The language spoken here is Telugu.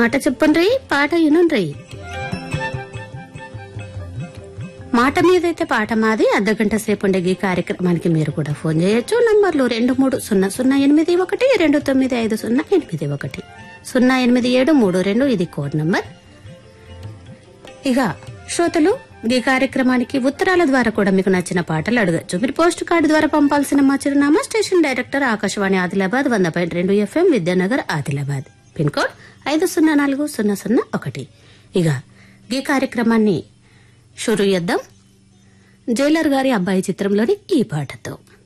మాట చెప్పండి పాట వినుండ్రి మాట మీదైతే పాట మాది అర్ధగంట సేపు ఉండే ఈ కార్యక్రమానికి మీరు కూడా ఫోన్ చేయొచ్చు నంబర్లు రెండు మూడు సున్నా సున్నా ఎనిమిది ఒకటి రెండు తొమ్మిది ఐదు సున్నా ఎనిమిది ఒకటి సున్నా ఎనిమిది ఏడు మూడు రెండు ఇది కోడ్ నంబర్ ఇక శ్రోతలు ఈ కార్యక్రమానికి ఉత్తరాల ద్వారా కూడా మీకు నచ్చిన పాటలు అడగచ్చు మీరు పోస్ట్ కార్డు ద్వారా పంపాల్సిన మా చిరునామా స్టేషన్ డైరెక్టర్ ఆకాశవాణి ఆదిలాబాద్ వంద పాయింట్ రెండు FM Vidyanagar Adilabad pin code ఐదు సున్నా నాలుగు సున్నా సున్నా ఒకటి ఇక ఈ కార్యక్రమాన్ని షురు చేద్దాం జైలర్ గారి అబ్బాయి చిత్రంలోని ఈ పాటతో